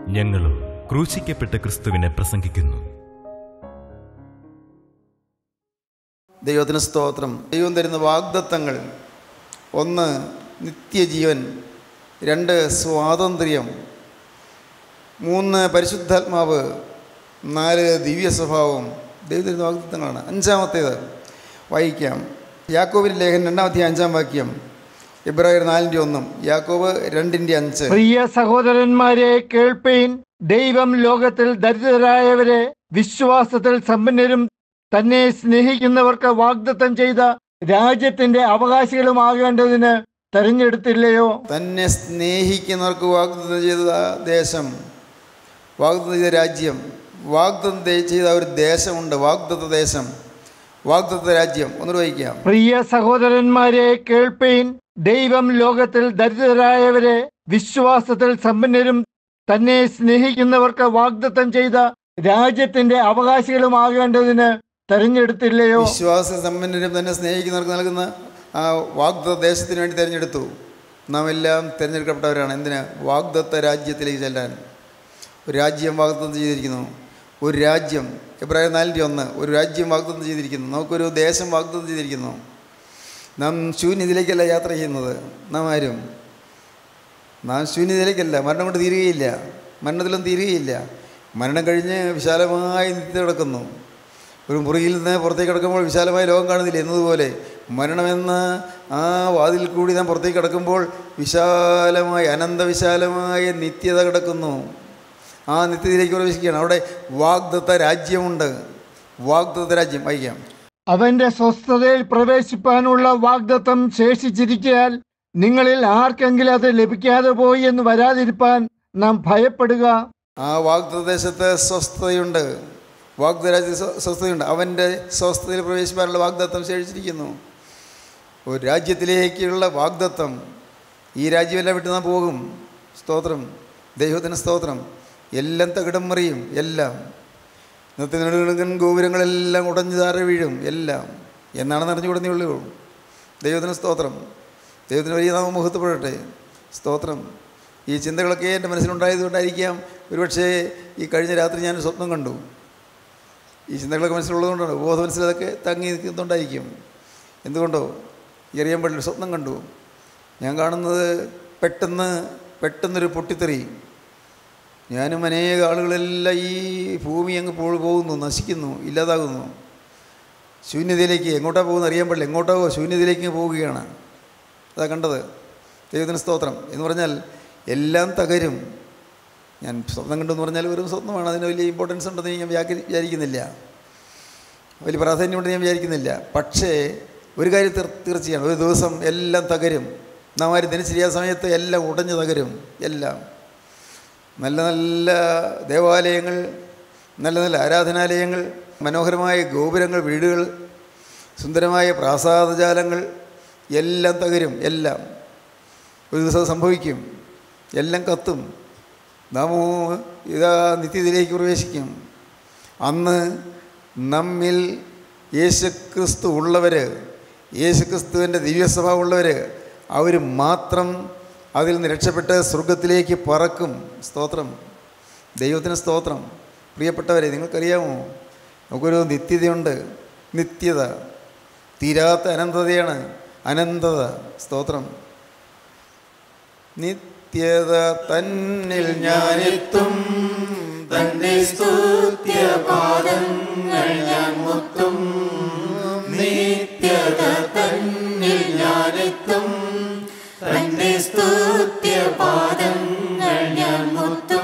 ഞങ്ങളും ക്രൂശിക്കപ്പെട്ട ക്രിസ്തുവിനെ പ്രസംഗിക്കുന്നു ദൈവത്തിന് സ്തോത്രം ദൈവം തരുന്ന വാഗ്ദത്തങ്ങൾ ഒന്ന് നിത്യജീവൻ രണ്ട് സ്വാതന്ത്ര്യം മൂന്ന് പരിശുദ്ധാത്മാവ് നാല് ദിവ്യ സ്വഭാവം ദൈവം തരുന്ന വാഗ്ദത്തങ്ങളാണ് അഞ്ചാമത്തേത് വായിക്കാം യാക്കോബിൻ്റെ ലേഖനം രണ്ടാമത്തെ അഞ്ചാം വാക്യം ഇബ്രാഹിം നാലിൻ്റെ ഒന്നും യാക്കോബ് രണ്ടിൻ്റെ അഞ്ച് പ്രിയ സഹോദരന്മാരെ കേൾപ്പീൻ ദൈവം ലോകത്തിൽ ദരിദ്രരായവരെ വിശ്വാസത്തിൽ സമ്പന്നരും തന്നെ സ്നേഹിക്കുന്നവർക്ക് വാഗ്ദത്തം ചെയ്ത രാജ്യത്തിന്റെ അവകാശികളുമാകേണ്ടതിന് തെരഞ്ഞെടുത്തില്ലയോ തന്നെ സ്നേഹിക്കുന്നവർക്ക് വാഗ്ദത്തം ചെയ്ത ദേശം വാഗ്ദത്തം ചെയ്ത രാജ്യം വാഗ്ദത്തം ദേ- ചെയ്ത ഒരു ദേശമുണ്ട് വാഗ്ദത്ത ദേശം വാഗ്ദത്ത രാജ്യം ഒന്നുകൂടെ വായിക്കാം പ്രിയ സഹോദരന്മാരെ കേൾപ്പീൻ ദൈവം ലോകത്തിൽ ദരിദ്രരായവരെ വിശ്വാസത്തിൽ സമ്പന്നരും തന്നെ സ്നേഹിക്കുന്നവർക്ക് വാഗ്ദത്തം ചെയ്ത രാജ്യത്തിന്റെ അവകാശികളുമാകേണ്ടതിന് തെരഞ്ഞെടുത്തില്ലയോ വിശ്വാസ സമ്പന്നരും തന്നെ സ്നേഹിക്കുന്നവർക്ക് നൽകുന്ന ആ വാഗ്ദത്ത ദേശത്തിന് വേണ്ടി തിരഞ്ഞെടുത്തു നാം എല്ലാം തിരഞ്ഞെടുക്കപ്പെട്ടവരാണ് എന്തിന് വാഗ്ദത്ത രാജ്യത്തിലേക്ക് ചെല്ലാൻ ഒരു രാജ്യം വാഗ്ദത്തം ചെയ്തിരിക്കുന്നു ഒരു രാജ്യം എബ്രാഹിം നാലിൻ്റെ ഒന്ന് ഒരു രാജ്യം വാഗ്ദത്തം ചെയ്തിരിക്കുന്നു നമുക്കൊരു ദേശം വാഗ്ദത്തം ചെയ്തിരിക്കുന്നു നാം ശൂന്യതയിലേക്കല്ല യാത്ര ചെയ്യുന്നത് നാം ആരും നാം ശൂന്യതയിലേക്കല്ല മരണം കൊണ്ട് തീരുകയില്ല മരണത്തിലൊന്നും തീരുകയില്ല മരണം കഴിഞ്ഞ് വിശാലമായി നിത്യ കിടക്കുന്നു ഒരു മുറിയിൽ നിന്ന് പുറത്തേക്ക് കിടക്കുമ്പോൾ വിശാലമായ ലോകം കാണുന്നില്ല എന്നതുപോലെ മരണമെന്ന ആ വാതിൽ കൂടി നാം പുറത്തേക്ക് കിടക്കുമ്പോൾ വിശാലമായ അനന്തവിശാലമായ നിത്യത കിടക്കുന്നു ആ നിത്യതയിലേക്ക് പ്രവേശിക്കുകയാണ് അവിടെ വാഗ്ദത്ത രാജ്യമുണ്ട് വാഗ്ദത്ത രാജ്യം വായിക്കാം അവന്റെ സ്വസ്ഥതയിൽ പ്രവേശിപ്പാനുള്ള വാഗ്ദത്തം ശേഷിച്ചിരിക്കാൻ നിങ്ങളിൽ ആർക്കെങ്കിലും അത് ലഭിക്കാതെ പോയി എന്ന് വരാതിരിപ്പാൻ നാം ഭയപ്പെടുക ആ വാഗ്ദദേശത്ത് സ്വസ്ഥതയുണ്ട് വാഗ്ദരാജ്യ സ്വസ്ഥതയുണ്ട് അവൻ്റെ സ്വസ്ഥതയിൽ പ്രവേശിക്കാനുള്ള വാഗ്ദത്തം ശേഷിച്ചിരിക്കുന്നു ഒരു രാജ്യത്തിലേക്കുള്ള വാഗ്ദത്തം ഈ രാജ്യമെല്ലാം വിട്ട് നാം പോകും സ്തോത്രം ദൈവത്തിന് സ്തോത്രം എല്ലാം തകിടം മറിയും എല്ലാം ഇന്നത്തെ നെടുകിടങ്ങൻ ഗോപുരങ്ങളെല്ലാം ഉടഞ്ഞു താഴെ വീഴും എല്ലാം എന്നാണെന്ന് അറിഞ്ഞുകൂടുന്നേ ഉള്ളൂ ദൈവത്തിന് സ്തോത്രം ദൈവത്തിന് വലിയ നാമം മുഹത്വപ്പെടട്ടെ സ്തോത്രം ഈ ചിന്തകളൊക്കെ എൻ്റെ മനസ്സിലുണ്ടായതുകൊണ്ടായിരിക്കാം ഒരുപക്ഷേ ഈ കഴിഞ്ഞ രാത്രി ഞാൻ സ്വപ്നം കണ്ടു ഈ ചിന്തകളൊക്കെ മനസ്സിലുള്ളതുകൊണ്ടാണ് ബോധ മനസ്സിലതൊക്കെ തങ്ങി നിൽക്കുന്നുണ്ടായിരിക്കും എന്തുകൊണ്ടോ ഈ അറിയാൻ പാടില്ല സ്വപ്നം കണ്ടു ഞാൻ കാണുന്നത് പെട്ടെന്ന് പെട്ടെന്നൊരു പൊട്ടിത്തെറി ഞാനും അനേക ആളുകളെല്ലാം ഈ ഭൂമി അങ്ങ് പോ പോകുന്നു നശിക്കുന്നു ഇല്ലാതാകുന്നു ശൂന്യതയിലേക്ക് എങ്ങോട്ടാണ് പോകുന്നത് അറിയാൻ പാടില്ല എങ്ങോട്ടോ ശൂന്യതയിലേക്ക് പോവുകയാണ് അതാ കണ്ടത് ദൈവത്തിന് സ്തോത്രം എന്ന് പറഞ്ഞാൽ എല്ലാം തകരും ഞാൻ സ്വപ്നം കണ്ടെന്ന് പറഞ്ഞാൽ വെറും സ്വപ്നമാണ് അതിന് വലിയ ഇമ്പോർട്ടൻസ് ഉണ്ടെന്ന് ഞാൻ വ്യാഖ്യ വിചാരിക്കുന്നില്ല വലിയ പ്രാധാന്യമുണ്ടെന്ന് ഞാൻ വിചാരിക്കുന്നില്ല പക്ഷേ ഒരു കാര്യം തീർ തീർച്ചയാണ് ഒരു ദിവസം എല്ലാം തകരും നാം ആരും ദിനചര്യ സമയത്ത് എല്ലാം ഉടഞ്ഞു തകരും എല്ലാം നല്ല നല്ല ദേവാലയങ്ങൾ നല്ല നല്ല ആരാധനാലയങ്ങൾ മനോഹരമായ ഗോപുരങ്ങൾ വീടുകൾ സുന്ദരമായ പ്രാസാദജാലങ്ങൾ എല്ലാം തകരും എല്ലാം ഒരു ദിവസം സംഭവിക്കും എല്ലാം കത്തും നാമോ ഇതാ നിത്യത്തിലേക്ക് പ്രവേശിക്കും അന്ന് നമ്മിൽ യേശുക്രിസ്തു ഉള്ളവർ യേശുക്രിസ്തുവിൻ്റെ ദിവ്യസ്വഭാവം ഉള്ളവർ അവർ മാത്രം അതിൽ നിന്ന് രക്ഷപ്പെട്ട് സ്വർഗത്തിലേക്ക് പറക്കും സ്തോത്രം ദൈവത്തിന് സ്തോത്രം പ്രിയപ്പെട്ടവരെ നിങ്ങൾക്കറിയാമോ നമുക്കൊരു നിത്യതയുണ്ട് നിത്യത തീരാത്ത അനന്തതയാണ് അനന്തത സ്തോത്രം നിത്യത തന്നിൽ ഞാനെത്തും തൻ്റെ സ്തുത്യപാദങ്ങൾ ഞാൻ മുത്തും നിത്യത തന്നിൽ ഞാനെത്തും തൻ്റെ സ്തുത്യപാദങ്ങൾ ഞാൻ മുത്തും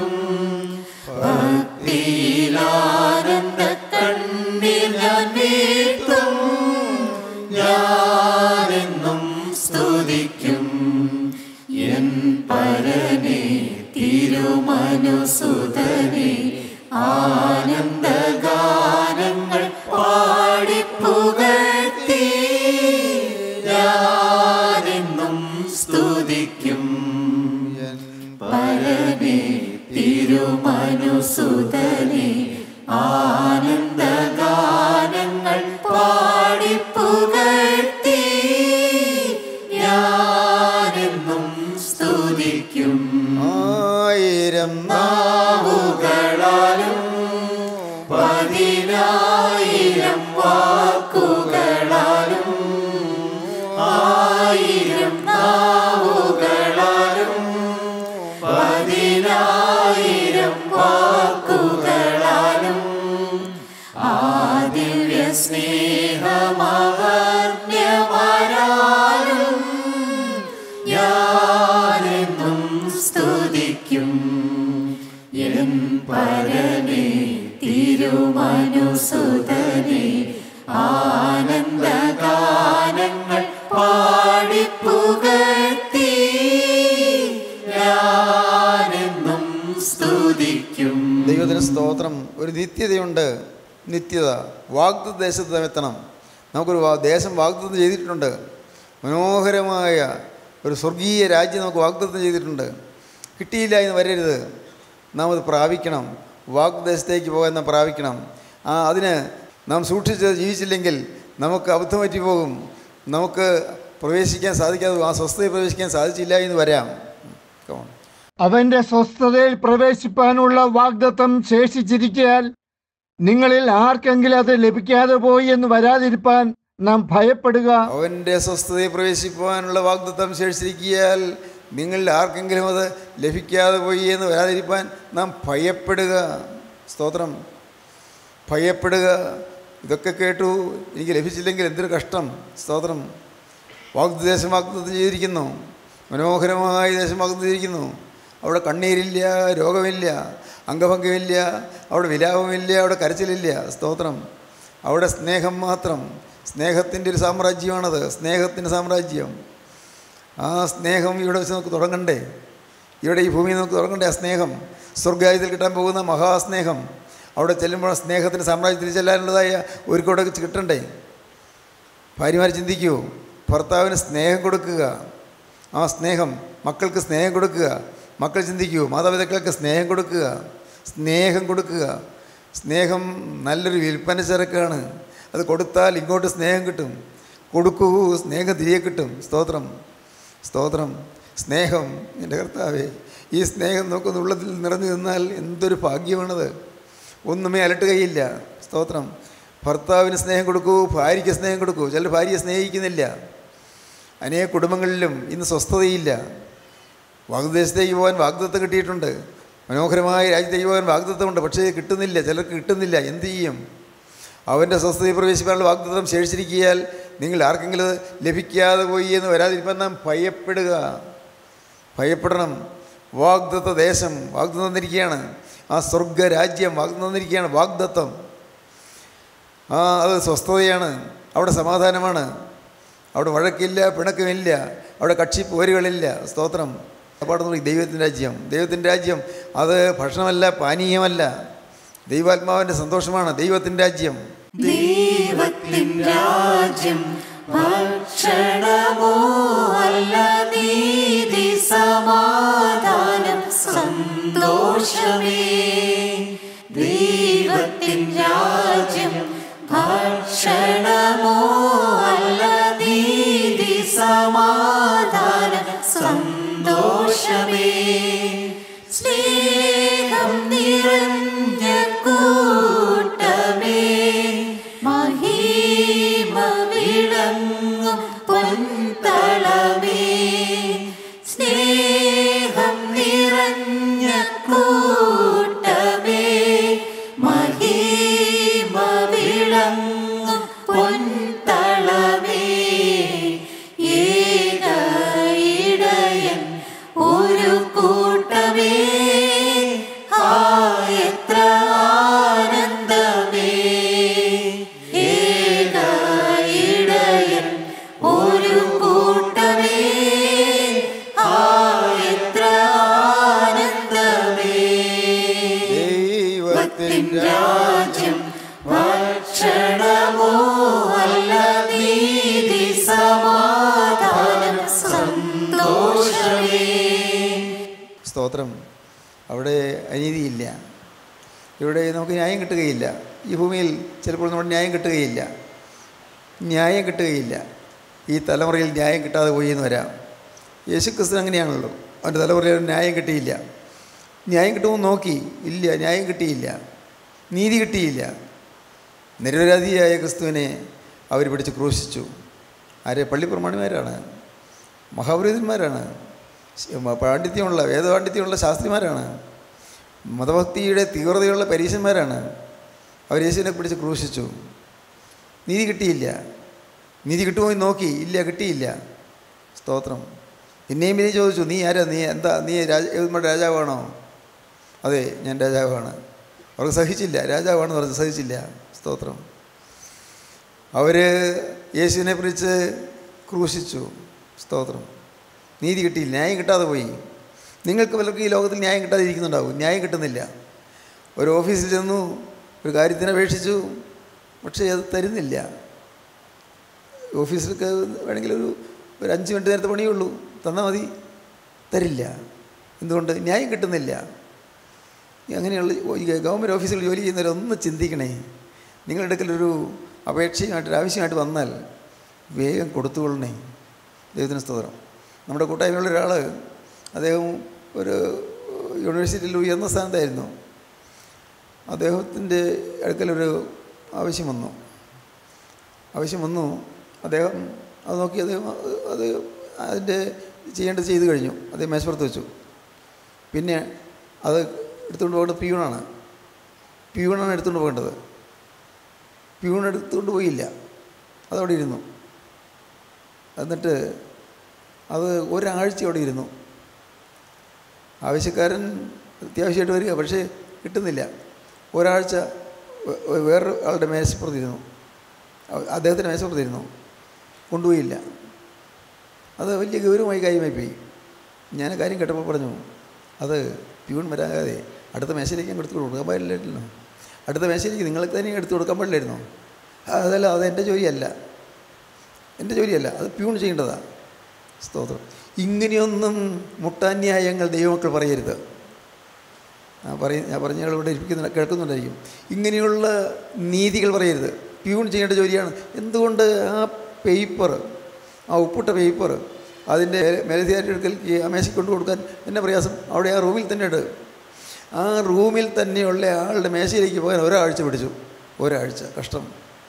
ഭക്തിയിലാനന്ദ കണ്ണീർ ഞാൻ വീഴ്ത്തും ഞാനെന്നും സ്തുതിക്കും എൻ പരനെ തിരുമനുസുതനെ ആനന്ദഗാനങ്ങൾ പാടിപ്പുകഴ്ത്തി ഞാനെന്നും സ്തുതിക്കും എൻ പരനെ തിരുമനുസുതനെ ആനന്ദഗാനങ്ങൾ പാടിപ്പുകഴ്ത്തി ഞാനെന്നും സ്തുതിക്കും ആയിരം നാമ സുതനെ ആനന്ദഗാനങ്ങൾ പാടിപ്പുകഴ്ത്തി ഞാനെന്നും സ്തുതിക്കും ദൈവത്തിന് സ്തോത്രം ഒരു നിത്യതയുണ്ട് നിത്യത വാഗ്ദത്ത ദേശത്ത് നാം എത്തണം നമുക്കൊരു വാ- ദേശം വാഗ്ദത്തം ചെയ്തിട്ടുണ്ട് മനോഹരമായ ഒരു സ്വർഗീയ രാജ്യം നമുക്ക് വാഗ്ദത്തം ചെയ്തിട്ടുണ്ട് കിട്ടിയില്ല എന്ന് വരരുത് നാം അത് പ്രാപിക്കണം വാഗ്ദേശത്തേക്ക് പോകാൻ നാം പ്രാപിക്കണം ആ അതിന് നാം സൂക്ഷിച്ച് ജീവിച്ചില്ലെങ്കിൽ നമുക്ക് അബദ്ധം പറ്റി പോകും നമുക്ക് പ്രവേശിക്കാൻ സാധിക്കാതെ ആ സ്വസ്ഥതയിൽ പ്രവേശിക്കാൻ സാധിച്ചില്ല എന്ന് വരാം Come on. അവന്റെ സ്വസ്ഥതയിൽ പ്രവേശിപ്പാനുള്ള വാഗ്ദത്തം ശേഷിച്ചിരിക്കയാൽ നിങ്ങളിൽ ആർക്കെങ്കിലും അത് ലഭിക്കാതെ പോയി എന്ന് വരാതിരിപ്പാൻ നാം ഭയപ്പെടുക അവൻ്റെ സ്വസ്ഥതയിൽ പ്രവേശിക്കുവാനുള്ള വാഗ്ദത്തം ശേഷിച്ചിരിക്കിയാൽ നിങ്ങൾ ആർക്കെങ്കിലും അത് ലഭിക്കാതെ പോയി എന്ന് വരാതിരിക്കാൻ നാം ഭയപ്പെടുക സ്തോത്രം ഭയപ്പെടുക ഇതൊക്കെ കേട്ടു എനിക്ക് ലഭിച്ചില്ലെങ്കിൽ എന്തൊരു കഷ്ടം സ്തോത്രം വാഗ്ദേശം വാഗ്ദത്തം ചെയ്തിരിക്കുന്നു മനോഹരമായ ദേശം വാഗ്ദത്തം ചെയ്തിരിക്കുന്നു അവിടെ കണ്ണീരില്ല രോഗമില്ല അംഗഭംഗമില്ല അവിടെ വിലാപമില്ല അവിടെ കരച്ചിലില്ല സ്തോത്രം അവിടെ സ്നേഹം മാത്രം സ്നേഹത്തിൻ്റെ ഒരു സാമ്രാജ്യമാണത് സ്നേഹത്തിൻ്റെ സാമ്രാജ്യം ആ സ്നേഹം ഇവിടെ വെച്ച് നമുക്ക് തുടങ്ങണ്ടേ ഇവിടെ ഈ ഭൂമിയിൽ നമുക്ക് തുടങ്ങണ്ടേ ആ സ്നേഹം സ്വർഗായുധത്തിൽ കിട്ടാൻ പോകുന്ന മഹാസ്നേഹം അവിടെ ചെല്ലുമ്പോൾ സ്നേഹത്തിൻ്റെ സാമ്രാജ്യത്തിൽ ചെല്ലാനുള്ളതായ ഒരു കൂടെ വെച്ച് കിട്ടണ്ടേ ഭാര്യമാർ ചിന്തിക്കൂ ഭർത്താവിന് സ്നേഹം കൊടുക്കുക ആ സ്നേഹം മക്കൾക്ക് സ്നേഹം കൊടുക്കുക മക്കൾ ചിന്തിക്കൂ മാതാപിതാക്കൾക്ക് സ്നേഹം കൊടുക്കുക സ്നേഹം കൊടുക്കുക സ്നേഹം നല്ലൊരു വിൽപ്പന ചരക്കാണ് അത് കൊടുത്താൽ ഇങ്ങോട്ട് സ്നേഹം കിട്ടും കൊടുക്കൂ സ്നേഹം തിരികെ കിട്ടും സ്തോത്രം സ്തോത്രം സ്നേഹം എൻ്റെ കർത്താവേ ഈ സ്നേഹം നമുക്കൊന്ന് ഉള്ളതിൽ നിറഞ്ഞു നിന്നാൽ എന്തൊരു ഭാഗ്യമാണത് ഒന്നുമേ അലട്ടുകയില്ല സ്തോത്രം ഭർത്താവിന് സ്നേഹം കൊടുക്കൂ ഭാര്യയ്ക്ക് സ്നേഹം കൊടുക്കൂ ചില ഭാര്യയെ സ്നേഹിക്കുന്നില്ല അനേക കുടുംബങ്ങളിലും ഇന്ന് സ്വസ്ഥതയില്ല വാഗ്ദേശത്തേക്ക് പോകാൻ വാഗ്ദത്തം കിട്ടിയിട്ടുണ്ട് മനോഹരമായ രാജ്യത്തേക്ക് പോകാൻ വാഗ്ദത്തമുണ്ട് പക്ഷേ കിട്ടുന്നില്ല ചിലർക്ക് കിട്ടുന്നില്ല എന്ത് ചെയ്യും അവൻ്റെ സ്വസ്ഥതയിൽ പ്രവേശിക്കാനുള്ള വാഗ്ദത്തം ശേഷിച്ചിരിക്കിയാൽ നിങ്ങൾ ആർക്കെങ്കിലും അത് ലഭിക്കാതെ പോയി എന്ന് വരാതിരിക്കാൻ നാം ഭയപ്പെടുക ഭയപ്പെടണം വാഗ്ദത്ത ദേശം വാഗ്ദത്തം തന്നിരിക്കുകയാണ് ആ സ്വർഗരാജ്യം വാഗ്ദത്തം തന്നിരിക്കുകയാണ് വാഗ്ദത്തം ആ അത് സ്വസ്ഥതയാണ് അവിടെ സമാധാനമാണ് അവിടെ വഴക്കില്ല പിണക്കമില്ല അവിടെ കക്ഷി പോരുകളില്ല സ്തോത്രം പാടുന്നു ദൈവത്തിൻ്റെ രാജ്യം ദൈവത്തിൻ്റെ രാജ്യം അത് ഭക്ഷണമല്ല പാനീയമല്ല ദൈവാത്മാവിൻ്റെ സന്തോഷമാണ് ദൈവത്തിൻ്റെ രാജ്യം ദൈവത്തിൻ രാജ്യം ഭക്ഷണമോ അല്ല നീതി സമാധാനം സന്തോഷമേ ദൈവത്തിൻ രാജ്യം ഭക്ഷണമോ അല്ല നീതി സമാധാനം സന്തോഷമേ സ്നേഹം നിറഞ്ഞ കൂട്ടമേ മഹീമ വിളങ്ങും പൊൻതളമേ സ്നേഹം നിറഞ്ഞ കൂട്ടമേ മഹീമ വിളങ്ങും പൊൻതളമേ ഏക ഇടയൻ ഒരു കൂട്ടമേ ആ എത്ര ആനന്ദമേ ഏക ഇടയൻ ഒരു കൂട്ടമേ ആ എത്ര ആനന്ദമേ ദൈവത്തിൻ്റെ രാജ്യം ഭക്ഷണമോ അല്ല നീതി സമാധാനം സന്തോഷമേ സ്തോത്രം അവിടെ അനീതിയില്ല ഇവിടെ നമുക്ക് ന്യായം കിട്ടുകയില്ല ഈ ഭൂമിയിൽ ചിലപ്പോൾ നമ്മുടെ ന്യായം കിട്ടുകയില്ല ന്യായം കിട്ടുകയില്ല ഈ തലമുറയിൽ ന്യായം കിട്ടാതെ പോയി എന്ന് വരാം യേശുക്രിസ്തു അങ്ങനെയാണല്ലോ അവൻ്റെ തലമുറയിൽ ന്യായം കിട്ടിയില്ല ന്യായം കിട്ടുമെന്ന് നോക്കി ഇല്ല ന്യായം കിട്ടിയില്ല നീതി കിട്ടിയില്ല നിരപരാധിയായ ക്രിസ്തുവിനെ അവർ പിടിച്ച് ക്രൂശിച്ചു ആരെ പള്ളിപ്രമാണിമാരാണ് മഹാപുരോഹിതന്മാരാണ് പാണ്ഡിത്യമുള്ള വേദപാണ്ഡിത്യമുള്ള ശാസ്ത്രിമാരാണ് മതഭക്തിയുടെ തീവ്രതയുള്ള പരീശന്മാരാണ് അവർ യേശുവിനെ പിടിച്ച് ക്രൂശിച്ചു നീതി കിട്ടിയില്ല നീതി കിട്ടുമോ എന്ന് നോക്കി ഇല്ല കിട്ടിയില്ല സ്തോത്രം പിന്നെയും പിന്നെ ചോദിച്ചു നീ ആരാ നീ എന്താ നീ രാജ ഏതുമാരുടെ രാജാവാണോ അതെ ഞാൻ രാജാവാണ് അവർക്ക് സഹിച്ചില്ല രാജാവാണെന്ന് പറഞ്ഞ് സഹിച്ചില്ല സ്തോത്രം അവർ യേശുവിനെ കുറിച്ച് ക്രൂശിച്ചു സ്തോത്രം നീതി കിട്ടിയില്ല ന്യായം കിട്ടാതെ പോയി നിങ്ങൾക്ക് പലർക്കും ഈ ലോകത്തിൽ ന്യായം കിട്ടാതെ ഇരിക്കുന്നുണ്ടാവും ന്യായം കിട്ടുന്നില്ല ഒരു ഓഫീസിൽ ചെന്നു ഒരു കാര്യത്തിന് അപേക്ഷിച്ചു പക്ഷേ അത് തരുന്നില്ല ഓഫീസിലൊക്കെ വേണമെങ്കിൽ ഒരു ഒരു അഞ്ച് മിനിറ്റ് നേരത്തെ പണിയുള്ളൂ തന്നാൽ മതി തരില്ല എന്തുകൊണ്ട് ന്യായം കിട്ടുന്നില്ല ഈ അങ്ങനെയുള്ള ഈ ഗവൺമെൻറ് ഓഫീസിൽ ജോലി ചെയ്യുന്നവരൊന്ന് ചിന്തിക്കണേ നിങ്ങളുടെ അടുക്കലൊരു അപേക്ഷയുമായിട്ട് ഒരു ആവശ്യമായിട്ട് വന്നാൽ വേഗം കൊടുത്തുകൊള്ളണേ ദൈവത്തിന് സ്തോത്രം നമ്മുടെ കൂട്ടായ്മയുള്ള ഒരാൾ അദ്ദേഹം ഒരു യൂണിവേഴ്സിറ്റിയിൽ ഉയർന്ന സ്ഥാനത്തായിരുന്നു അദ്ദേഹത്തിൻ്റെ അടുക്കലൊരു ആവശ്യം വന്നു ആവശ്യം വന്നു അദ്ദേഹം അത് നോക്കി അദ്ദേഹം അത് അതിൻ്റെ ചെയ്യേണ്ടത് ചെയ്തു കഴിഞ്ഞു അദ്ദേഹം മേശപ്പുറത്ത് വെച്ചു പിന്നെ അത് എടുത്തുകൊണ്ട് പോകേണ്ടത് പ്യൂണാണ് പ്യൂണാണ് എടുത്തുകൊണ്ട് പോകേണ്ടത് പ്യൂൺ എടുത്തുകൊണ്ട് പോയില്ല അതവിടെ ഇരുന്നു എന്നിട്ട് അത് ഒരാഴ്ച അവിടെ ഇരുന്നു ആവശ്യക്കാരൻ അത്യാവശ്യമായിട്ട് വരിക പക്ഷേ കിട്ടുന്നില്ല ഒരാഴ്ച വേ- വേ- വേറൊരു ആളുടെ മേശപ്പുറത്തിരുന്നു അ- അദ്ദേഹത്തിൻ്റെ മേശപ്പുറത്തിരുന്നു കൊണ്ടുപോയില്ല അത് വലിയ ഗൗരവമായി കാര്യമായി പോയി ഞാൻ ആ കാര്യം കേട്ടപ്പോൾ പറഞ്ഞു അത് പ്യൂൺ വരാതെ അടുത്ത മേശയിലേക്ക് ഞാൻ എടുത്തു കൊടുക്കാൻ പാടില്ലായിരുന്നല്ലോ അടുത്ത മേശയിലേക്ക് നിങ്ങൾക്ക് തന്നെ എടുത്തു കൊടുക്കാൻ പാടില്ലായിരുന്നോ ആ, അതല്ല അത് എൻ്റെ ജോലിയല്ല എൻ്റെ ജോലിയല്ല അത് പ്യൂൺ ചെയ്യേണ്ടതാണ് സ്തോത്രം ഇങ്ങനെയൊന്നും മുട്ടാന്യായങ്ങൾ ദൈവമക്കൾ പറയരുത് ഞാൻ പറയ ഞാൻ പറഞ്ഞ ആൾ ഇവിടെ ഇരിക്കുന്ന കേൾക്കുന്നുണ്ടായിരിക്കും ഇങ്ങനെയുള്ള നീതികൾ പറയരുത് പ്യൂൺ ചെയ്യേണ്ട ജോലിയാണ് എന്തുകൊണ്ട് ആ പേപ്പർ ആ ഒപ്പിട്ട പേപ്പർ അതിൻ്റെ മേലധികാരി അടുക്കൽ ഈ അമേശയ്ക്ക് കൊണ്ടു കൊടുക്കാൻ എന്നെ പ്രയാസം അവിടെ ആ റൂമിൽ തന്നെ ഉണ്ട് ആ റൂമിൽ തന്നെയുള്ള ആളുടെ മേശയിലേക്ക് പോകാൻ ഒരാഴ്ച പിടിച്ചു ഒരാഴ്ച കഷ്ടം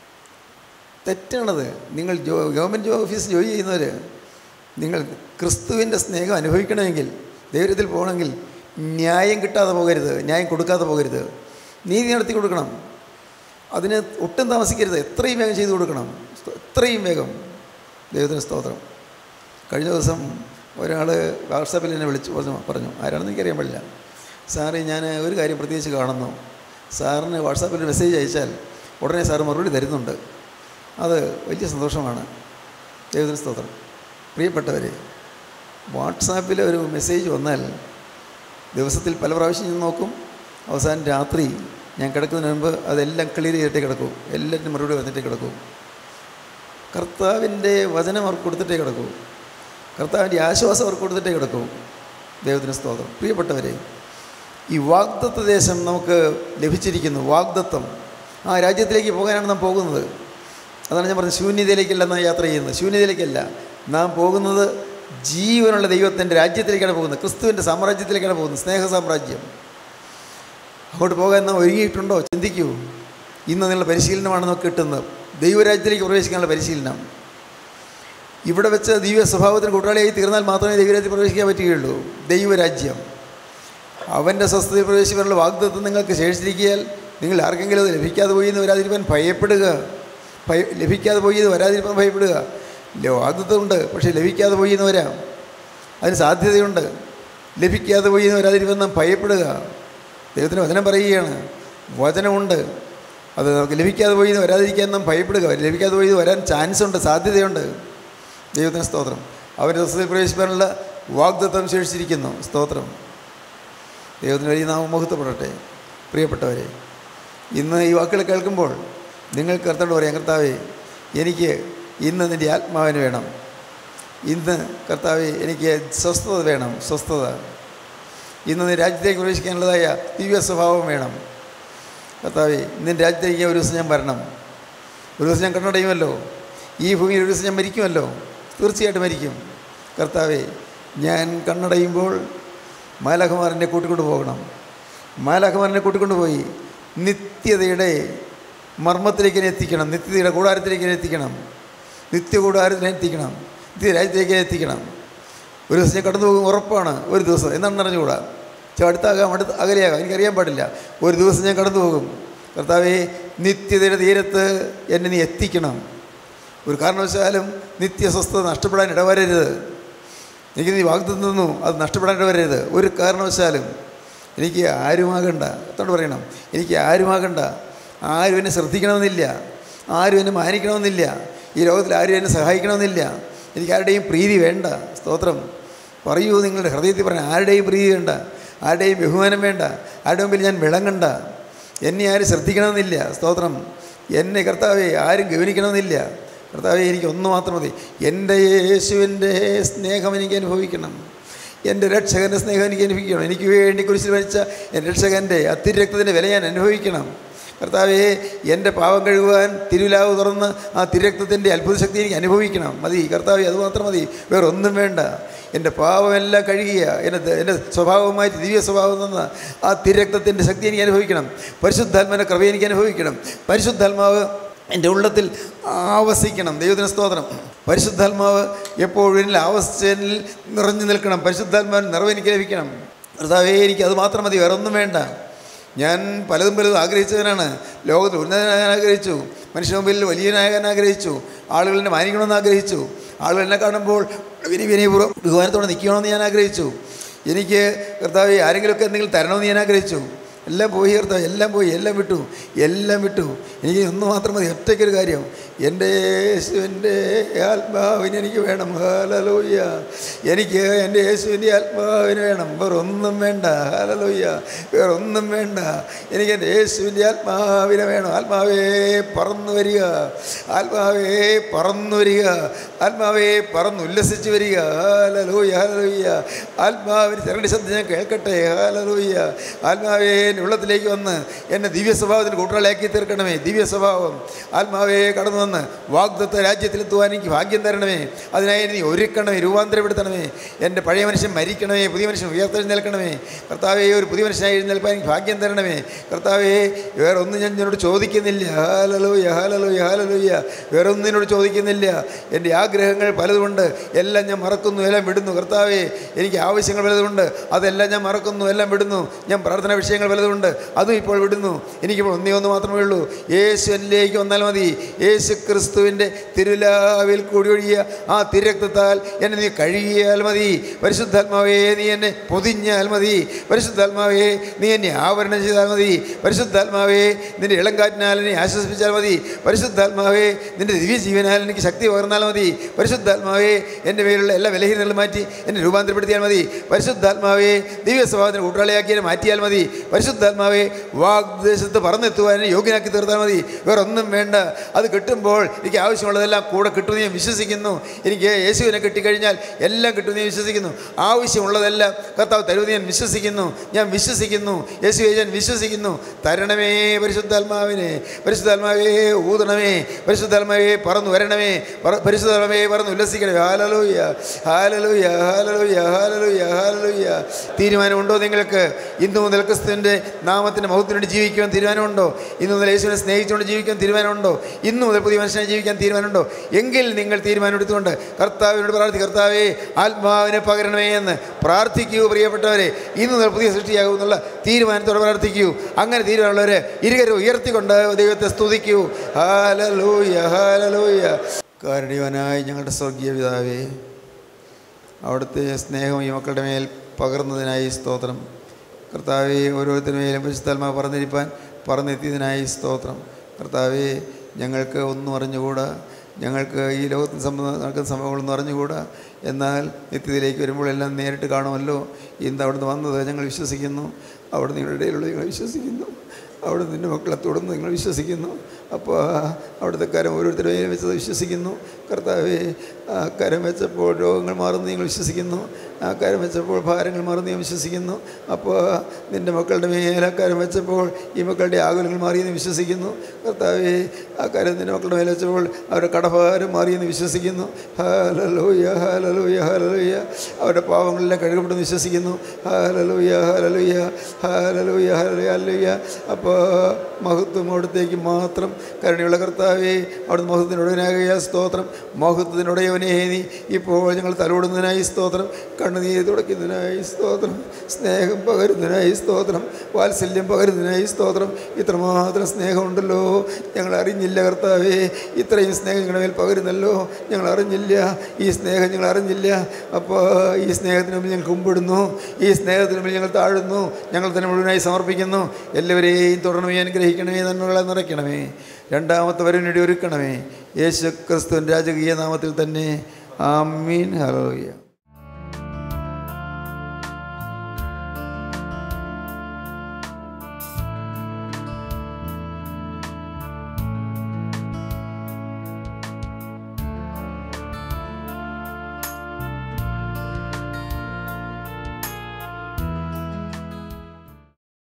തെറ്റാണത് നിങ്ങൾ ജോ ഗവൺമെൻറ് ഓഫീസ് ജോലി ചെയ്യുന്നവർ നിങ്ങൾ ക്രിസ്തുവിൻ്റെ സ്നേഹം അനുഭവിക്കണമെങ്കിൽ ദൈവത്തിൽ പോകണമെങ്കിൽ ന്യായം കിട്ടാതെ പോകരുത് ന്യായം കൊടുക്കാതെ പോകരുത് നീതി നടത്തി കൊടുക്കണം അതിന് ഒട്ടും താമസിക്കരുത് എത്രയും വേഗം ചെയ്തു കൊടുക്കണം എത്രയും വേഗം ദൈവത്തിന് സ്തോത്രം കഴിഞ്ഞ ദിവസം ഒരാൾ വാട്സാപ്പിൽ എന്നെ വിളിച്ചു പറഞ്ഞു പറഞ്ഞു ആരാണെന്ന് എനിക്കറിയാൻ പാടില്ല സാറേ ഞാൻ ഒരു കാര്യം പ്രത്യേകിച്ച് കാണുന്നു സാറിന് വാട്സാപ്പിൽ മെസ്സേജ് അയച്ചാൽ ഉടനെ സാറ് മറുപടി തരുന്നുണ്ട് അത് വലിയ സന്തോഷമാണ് ദൈവത്തിന് സ്തോത്രം പ്രിയപ്പെട്ടവരെ വാട്സാപ്പിൽ ഒരു മെസ്സേജ് വന്നാൽ ദിവസത്തിൽ പല പ്രാവശ്യം ഞാൻ നോക്കും അവസാനം രാത്രി ഞാൻ കിടക്കുന്നതിന് മുമ്പ് അതെല്ലാം ക്ലിയർ ചെയ്തിട്ടേ കിടക്കൂ എല്ലാറ്റിനും മറുപടി പറഞ്ഞിട്ടേ കിടക്കൂ കർത്താവിൻ്റെ വചനം അവർക്ക് കൊടുത്തിട്ടേ കിടക്കൂ കർത്താവിൻ്റെ ആശ്വാസം അവർക്ക് കൊടുത്തിട്ടേ കിടക്കൂ ദൈവത്തിന് സ്തോത്രം പ്രിയപ്പെട്ടവരെ ഈ വാഗ്ദത്ത ദേശം നമുക്ക് ലഭിച്ചിരിക്കുന്നു വാഗ്ദത്തം ആ രാജ്യത്തിലേക്ക് പോകാനാണ് നാം പോകുന്നത് അതാണ് ഞാൻ പറഞ്ഞത് ശൂന്യതയിലേക്കല്ല നാം യാത്ര ചെയ്യുന്നത് ശൂന്യതയിലേക്കല്ല നാം പോകുന്നത് ജീവനുള്ള ദൈവത്തിൻ്റെ രാജ്യത്തിലേക്കാണ് പോകുന്നത് ക്രിസ്തുവിൻ്റെ സാമ്രാജ്യത്തിലേക്കാണ് പോകുന്നത് സ്നേഹ സാമ്രാജ്യം അങ്ങോട്ട് പോകാൻ നാം ഒരുങ്ങിയിട്ടുണ്ടോ ചിന്തിക്കൂ ഇന്ന് നിങ്ങളുടെ പരിശീലനമാണ് നമുക്ക് കിട്ടുന്നത് ദൈവരാജ്യത്തിലേക്ക് പ്രവേശിക്കാനുള്ള പരിശീലനം ഇവിടെ വെച്ച് ദിവ്യ സ്വഭാവത്തിന് കൂട്ടാളിയായി തീർന്നാൽ മാത്രമേ ദൈവരാജ്യത്തിൽ പ്രവേശിക്കാൻ പറ്റുകയുള്ളൂ ദൈവരാജ്യം അവൻ്റെ സ്വസ്ഥതയിൽ പ്രവേശിക്കാനുള്ള വാഗ്ദത്വം നിങ്ങൾക്ക് ശേഷിച്ചിരിക്കിയാൽ നിങ്ങൾ ആർക്കെങ്കിലും അത് ലഭിക്കാതെ പോയി എന്ന് വരാതിരിക്കാൻ ഭയപ്പെടുക ഭയ ലഭിക്കാതെ പോയി എന്ന് വരാതിരിക്കാൻ ഭയപ്പെടുക ഇല്ല വാഗ്ദത്വമുണ്ട് പക്ഷേ ലഭിക്കാതെ പോയി എന്ന് വരാം അതിന് സാധ്യതയുണ്ട് ലഭിക്കാതെ പോയി എന്ന് വരാതിരിക്കാൻ നാം ഭയപ്പെടുക ദൈവത്തിന് വചനം പറയുകയാണ് വചനമുണ്ട് അത് നമുക്ക് ലഭിക്കാതെ പോയി എന്ന് വരാതിരിക്കാൻ നാം ഭയപ്പെടുക ലഭിക്കാതെ പോയി എന്ന് വരാൻ ചാൻസ് ഉണ്ട് സാധ്യതയുണ്ട് ദൈവത്തിന് സ്തോത്രം അവൻ്റെ ദിവസത്തിൽ പ്രവേശിക്കാനുള്ള വാഗ്ദത്വം ശേഷിച്ചിരിക്കുന്നു സ്തോത്രം ദൈവത്തിന് വഴി നാം മുഹത്വപ്പെടട്ടെ പ്രിയപ്പെട്ടവരെ ഇന്ന് ഈ വാക്കുകൾ കേൾക്കുമ്പോൾ നിങ്ങൾ കർത്താവോട് പറയാം കർത്താവേ എനിക്ക് ഇന്ന് നിൻ്റെ ആത്മാവിന് വേണം ഇന്ന് കർത്താവെ എനിക്ക് സ്വസ്ഥത വേണം സ്വസ്ഥത ഇന്ന് നീ രാജ്യത്തേക്ക് പ്രവേശിക്കാനുള്ളതായ ദിവ്യ സ്വഭാവം വേണം കർത്താവെ നിൻ്റെ രാജ്യത്തേക്ക് ഒരു ദിവസം ഞാൻ വരണം ഒരു ദിവസം ഞാൻ കണ്ണടയുമല്ലോ ഈ ഭൂമിയിൽ ഒരു ദിവസം ഞാൻ മരിക്കുമല്ലോ തീർച്ചയായിട്ടും മരിക്കും കർത്താവെ ഞാൻ കണ്ണടയുമ്പോൾ മാലാഖമാരനെ കൂട്ടിക്കൊണ്ട് പോകണം മാലാഖമാരനെ കൂട്ടിക്കൊണ്ട് പോയി നിത്യതയുടെ മർമ്മത്തിലേക്ക് എന്നെ എത്തിക്കണം നിത്യതയുടെ കൂടാരത്തിലേക്ക് എന്നെ എത്തിക്കണം നിത്യകൂടാരത്തിനെ എത്തിക്കണം നിത്യരാജ്യത്തേക്ക് എന്നെ എത്തിക്കണം ഒരു ദിവസം ഞാൻ കടന്നു പോകും ഉറപ്പാണ് ഒരു ദിവസം എന്നാണ് അറിഞ്ഞുകൂടാ ചെ അടുത്താകാം അടുത്ത് അകലെയാകാം എനിക്കറിയാൻ പാടില്ല ഒരു ദിവസം ഞാൻ കടന്നു പോകും കർത്താവെ നിത്യതയുടെ തീരത്ത് എന്നെ നീ എത്തിക്കണം ഒരു കാരണവശാലും നിത്യസ്വസ്ഥത നഷ്ടപ്പെടാൻ ഇടവരരുത് എനിക്ക് നീ വാഗ്ദത്തം തന്നു അത് നഷ്ടപ്പെടാൻ ഇടവരരുത് ഒരു കാരണവശാലും എനിക്ക് ആരുമാകണ്ട എത്തോട് പറയണം എനിക്ക് ആരുമാകണ്ട ആരും എന്നെ ശ്രദ്ധിക്കണമെന്നില്ല ആരും എന്നെ മാനിക്കണമെന്നില്ല ഈ ലോകത്തിൽ ആരും എന്നെ സഹായിക്കണമെന്നില്ല എനിക്ക് ആരുടെയും പ്രീതി വേണ്ട സ്തോത്രം പറയൂ നിങ്ങളുടെ ഹൃദയത്തിൽ പറഞ്ഞ ആരുടെയും പ്രീതി വേണ്ട ആരുടെയും ബഹുമാനം വേണ്ട ആരുടെ മുമ്പിൽ ഞാൻ വിളങ്ങണ്ട എന്നെ ആരും ശ്രദ്ധിക്കണമെന്നില്ല സ്തോത്രം എന്നെ കർത്താവെ ആരും ഗവനിക്കണമെന്നില്ല കർത്താവെ എനിക്ക് ഒന്ന് മാത്രം മതി എൻ്റെ യേശുവിൻ്റെ സ്നേഹം എനിക്ക് അനുഭവിക്കണം എൻ്റെ രക്ഷകൻ്റെ സ്നേഹം എനിക്ക് അനുഭവിക്കണം എനിക്ക് വേണ്ടി കുരിശിൽ മരിച്ച എൻ്റെ രക്ഷകൻ്റെ അത്തിരക്തത്തിൻ്റെ വില ഞാൻ അനുഭവിക്കണം കർത്താവേ എൻ്റെ പാവം കഴുകുവാൻ തിരുവിലാവ് തുറന്ന് ആ തിരക്തത്തിൻ്റെ അത്ഭുത ശക്തി എനിക്ക് അനുഭവിക്കണം മതി കർത്താവെ അത് മാത്രം മതി വേറെ ഒന്നും വേണ്ട എൻ്റെ പാവമെല്ലാം കഴുകിയ എൻ്റെ എൻ്റെ സ്വഭാവമായിട്ട് ദിവ്യ സ്വഭാവം തന്ന ആ തിരക്തത്തിൻ്റെ ശക്തി എനിക്ക് അനുഭവിക്കണം പരിശുദ്ധാത്മാവിൻ്റെ കൃപ എനിക്ക് അനുഭവിക്കണം പരിശുദ്ധാത്മാവ് എൻ്റെ ഉള്ളത്തിൽ ആവസിക്കണം ദൈവത്തിന് സ്തോത്രം പരിശുദ്ധാത്മാവ് എപ്പോഴും എന്നിൽ ആവസിച്ചതിൽ നിറഞ്ഞു നിൽക്കണം പരിശുദ്ധാത്മാവിന് നിറവ് എനിക്ക് ലഭിക്കണം കർത്താവേ എനിക്ക് അത് മാത്രം മതി വേറെ ഒന്നും വേണ്ട ഞാൻ പലതും പലതും ആഗ്രഹിച്ചവനാണ് ലോകത്തിൽ ഉന്നതനാകാൻ ആഗ്രഹിച്ചു മനുഷ്യ മുമ്പിൽ വലിയനാകാൻ ആഗ്രഹിച്ചു ആളുകൾ എന്നെ മാനിക്കണമെന്ന് ആഗ്രഹിച്ചു ആളുകൾ എന്നെ കാണുമ്പോൾ വിനി വിനയപൂർവ്വം ബഹുമാനത്തോടെ നിൽക്കണമെന്ന് ഞാൻ ആഗ്രഹിച്ചു എനിക്ക് കർത്താവ് ആരെങ്കിലുമൊക്കെ എന്തെങ്കിലും തരണമെന്ന് ഞാൻ ആഗ്രഹിച്ചു എല്ലാം പോയി കർത്താവ് എല്ലാം പോയി എല്ലാം വിട്ടു എല്ലാം വിട്ടു എനിക്ക് ഒന്ന് മാത്രം മതി ഒറ്റയ്ക്കൊരു കാര്യം എൻ്റെ യേശുവിൻ്റെ ആത്മാവിന് എനിക്ക് വേണം ഹാലലൂയ്യ എനിക്ക് എൻ്റെ യേശുവിൻ്റെ ആത്മാവിന് വേണം വേറെ ഒന്നും വേണ്ട ഹാലലൂയ്യ വേറെ ഒന്നും വേണ്ട എനിക്ക് എൻ്റെ യേശുവിൻ്റെ ആത്മാവിനെ വേണം ആത്മാവേ പറന്നു വരിക ആത്മാവേ പറന്നു വരിക ആത്മാവേ പറന്ന് ഉല്ലസിച്ച് വരിക ഹാലലൂയ്യ ഹാലലൂയ്യ ആത്മാവിന് ചരടി ശബ്ദം ഞാൻ കേൾക്കട്ടെ ഹാലലൂയ്യ ആത്മാവേ എൻ്റെ ഉള്ളത്തിലേക്ക് വന്ന് എന്നെ ദിവ്യ സ്വഭാവത്തിന് കൂട്ടുകളാക്കി തീർക്കണമേ ദിവ്യ സ്വഭാവം ആത്മാവേ കടന്നു വന്ന് വാഗ്ദത്ത രാജ്യത്തിലെത്തുവാൻ എനിക്ക് ഭാഗ്യം തരണമേ അതിനായി നീ ഒരുക്കണമേ രൂപാന്തരപ്പെടുത്തണമേ എൻ്റെ പഴയ മനുഷ്യൻ മരിക്കണമേ പുതിയ മനുഷ്യൻ ഉയർത്തെഴുന്നേൽക്കണമേ കർത്താവേ ഒരു പുതിയ മനുഷ്യനായി എഴുന്നേൽപ്പാൻ എനിക്ക് ഭാഗ്യം തരണമേ കർത്താവേ വേറെ ഒന്നും ഞാൻ നിന്നോട് ചോദിക്കുന്നില്ല ഹാലലൂയ ഹാലലൂയ ഹാലലൂയ വേറെ ഒന്നും നിന്നോട് ചോദിക്കുന്നില്ല എൻ്റെ ആഗ്രഹങ്ങൾ പലതുമുണ്ട് എല്ലാം ഞാൻ മറക്കുന്നു എല്ലാം വിടുന്നു കർത്താവേ എനിക്ക് ആവശ്യങ്ങൾ പലതുമുണ്ട് അതെല്ലാം ഞാൻ മറക്കുന്നു എല്ലാം വിടുന്നു ഞാൻ പ്രാർത്ഥന വിഷയങ്ങൾ പലതുമുണ്ട് അതും ഇപ്പോൾ വിടുന്നു എനിക്കിപ്പോൾ ഒന്നേ ഒന്ന് മാത്രമേ ഉള്ളൂ യേശു എന്നിലേക്ക് വന്നാൽ മതി യേശു ക്രിസ്തുവിൻ്റെ തിരുലാവിൽ കൂടി ഒഴിയ ആ തിരക്തത്താൽ എന്നെ നീ കഴുകിയാൽ മതി പരിശുദ്ധാത്മാവേ നീ എന്നെ പൊതിഞ്ഞാൽ മതി പരിശുദ്ധാത്മാവേ നീ എന്നെ ആവരണം ചെയ്താൽ മതി പരിശുദ്ധാത്മാവേ നിൻ്റെ ഇളങ്കാറ്റിനാൽ എന്നെ ആശ്വസിപ്പിച്ചാൽ മതി പരിശുദ്ധാത്മാവേ നിൻ്റെ ദിവ്യജീവനാൽ എനിക്ക് ശക്തി പകർന്നാൽ മതി പരിശുദ്ധാത്മാവേ എൻ്റെ പേരിലുള്ള എല്ലാ വിലഹീനങ്ങളും മാറ്റി എന്നെ രൂപാന്തരപ്പെടുത്തിയാൽ മതി പരിശുദ്ധാത്മാവേ ദിവ്യ സ്വഭാവത്തിന് കൂട്ടാളിയാക്കി എന്നെ മാറ്റിയാൽ മതി പരിശുദ്ധാത്മാവേ വാഗ്ദേശത്ത് പറന്നെത്തുവാൻ എന്നെ യോഗ്യനാക്കി തീർത്താൽ മതി വേറെ ഒന്നും വേണ്ട അത് കിട്ടുമ്പോൾ എനിക്ക് ആവശ്യമുള്ളതെല്ലാം കൂടെ കിട്ടുമെന്ന് ഞാൻ വിശ്വസിക്കുന്നു എനിക്ക് യേശുവിനെ കിട്ടിക്കഴിഞ്ഞാൽ എല്ലാം കിട്ടുമെന്ന് ഞാൻ വിശ്വസിക്കുന്നു ആവശ്യമുള്ളതെല്ലാം കർത്താവ് തരുമെന്ന് ഞാൻ വിശ്വസിക്കുന്നു ഞാൻ വിശ്വസിക്കുന്നു യേശുവെ ഞാൻ വിശ്വസിക്കുന്നു തരണമേ പരിശുദ്ധാത്മാവിനെ പരിശുദ്ധാത്മാവേ ഊതണമേ പരിശുദ്ധാത്മാവേ പറന്നു വരണമേ പറ- പരിശുദ്ധാത്മാവേ പറന്ന് ഉല്ലസിക്കണമേ ഹാലലൂയ ഹാലലൂയ ഹാലലൂയ ഹാലലൂയ ഹാലലൂയ തീരുമാനമുണ്ടോ നിങ്ങൾക്ക് ഇന്നു മുതൽ ക്രിസ്തുവിൻ്റെ നാമത്തിൻ്റെ മഹത്വത്തിന് വേണ്ടി ജീവിക്കുവാൻ തീരുമാനമുണ്ടോ ഇന്നു മുതൽ യേശുവിനെ സ്നേഹിച്ചുകൊണ്ട് ജീവിക്കാൻ തീരുമാനമുണ്ടോ ഇന്നു മുതൽ പുതിയ മനുഷ്യനെ ജീവിക്കാൻ തീരുമാനമുണ്ടോ എങ്കിൽ നിങ്ങൾ തീരുമാനം എടുത്തുകൊണ്ട് കർത്താവിനോട് പ്രാർത്ഥി കർത്താവേ ആത്മാവിനെ പകരണമേ എന്ന് പ്രാർത്ഥിക്കൂ പ്രിയപ്പെട്ടവരെ ഇന്നു മുതൽ പുതിയ സൃഷ്ടിയാകും എന്നുള്ള തീരുമാനത്തോടെ പ്രാർത്ഥിക്കൂ അങ്ങനെ തീരുമാനമുള്ളവർ ഇരുകരും ഉയർത്തിക്കൊണ്ട് ദൈവത്തെ സ്തുതിക്കൂ ഹാലലൂയ ഹാലലൂയ കാരണീയവനായി ഞങ്ങളുടെ സ്വർഗീയ പിതാവേ അവിടുത്തെ സ്നേഹം ഈ മക്കളുടെ മേൽ പകർന്നതിനായി സ്തോത്രം കർത്താവെ ഓരോരുത്തരുടെ മേലും പരിശുദ്ധാത്മാ പറഞ്ഞിരിപ്പാൻ പറഞ്ഞെത്തിയതിനായി സ്തോത്രം കർത്താവെ ഞങ്ങൾക്ക് ഒന്നും അറിഞ്ഞുകൂടാ ഞങ്ങൾക്ക് ഈ ലോകത്തിൽ സംബന്ധ നടക്കുന്ന സംഭവങ്ങളൊന്നും അറിഞ്ഞുകൂടാ എന്നാൽ നിത്യത്തിലേക്ക് വരുമ്പോൾ എല്ലാം നേരിട്ട് കാണുമല്ലോ ഇന്ന് അവിടുന്ന് വന്നത് ഞങ്ങൾ വിശ്വസിക്കുന്നു അവിടെ നിങ്ങളുടെ ഇടയിലുള്ള ഞങ്ങൾ വിശ്വസിക്കുന്നു അവിടെ നിൻ്റെ മക്കളെ തുടർന്ന് നിങ്ങൾ വിശ്വസിക്കുന്നു അപ്പോൾ അവിടുത്തെ കരം ഓരോരുത്തരും വെച്ചത് വിശ്വസിക്കുന്നു കർത്താവെ ആ കരം വെച്ചപ്പോൾ രോഗങ്ങൾ മാറുന്നു നിങ്ങൾ വിശ്വസിക്കുന്നു ആ കരം വെച്ചപ്പോൾ ഭാരങ്ങൾ മാറുന്നു ഞാൻ വിശ്വസിക്കുന്നു അപ്പോൾ നിൻ്റെ മക്കളുടെ മേൽ ആ കരം വെച്ചപ്പോൾ ഈ മക്കളുടെ ആകുലങ്ങൾ മാറിയെന്ന് വിശ്വസിക്കുന്നു കർത്താവെ ആ കരം നിൻ്റെ മക്കളുടെ മേൽ വെച്ചപ്പോൾ അവരുടെ കടഭാരം മാറിയെന്ന് വിശ്വസിക്കുന്നു ഹാലലൂയ ഹാലലൂയ ഹാലലൂയ അവരുടെ പാവങ്ങളെല്ലാം കഴുകപ്പെടുന്നു വിശ്വസിക്കുന്നു ഹാലലൂയ ഹാലലൂയ ഹാലലൂയ ഹാലലൂയ ഹാലലൂയ അപ്പോൾ മഹത്വം അവിടത്തേക്ക് മാത്രം കരുണയുള്ള കർത്താവേ അവിടുന്ന് മഹത്വത്തിനുടനാകുക സ്തോത്രം മഹത്വത്തിനുടയവനെ നീ ഇപ്പോൾ ഞങ്ങൾ തലോടുന്നതിനായി സ്തോത്രം കണ്ണുനീര് തുടയ്ക്കുന്നതിനായി സ്തോത്രം സ്നേഹം പകരുന്നതിനായി സ്തോത്രം വാത്സല്യം പകരുന്നതിനായി സ്തോത്രം ഇത്രമാത്രം സ്നേഹമുണ്ടല്ലോ ഞങ്ങൾ അറിഞ്ഞില്ല കർത്താവേ ഇത്രയും സ്നേഹം ഞങ്ങളുടെ മേൽ പകരുന്നല്ലോ ഞങ്ങൾ അറിഞ്ഞില്ല ഈ സ്നേഹം ഞങ്ങൾ അറിഞ്ഞില്ല അപ്പോൾ ഈ സ്നേഹത്തിന് മുമ്പിൽ ഞങ്ങൾ കുമ്പിടുന്നു ഈ സ്നേഹത്തിന് മുമ്പിൽ ഞങ്ങൾ താഴുന്നു ഞങ്ങൾ തന്നെ മുഴുവനായി സമർപ്പിക്കുന്നു എല്ലാവരെയും തുടരണമേ അനുഗ്രഹിക്കണമേ നന്മകളെ നിറയ്ക്കണമേ രണ്ടാമത്തെ വരവിനുവേണ്ടി ഒരുക്കണമേ യേശു ക്രിസ്തുവിൻ രാജകീയ നാമത്തിൽ തന്നെ ആമീൻ ഹലോയ്യ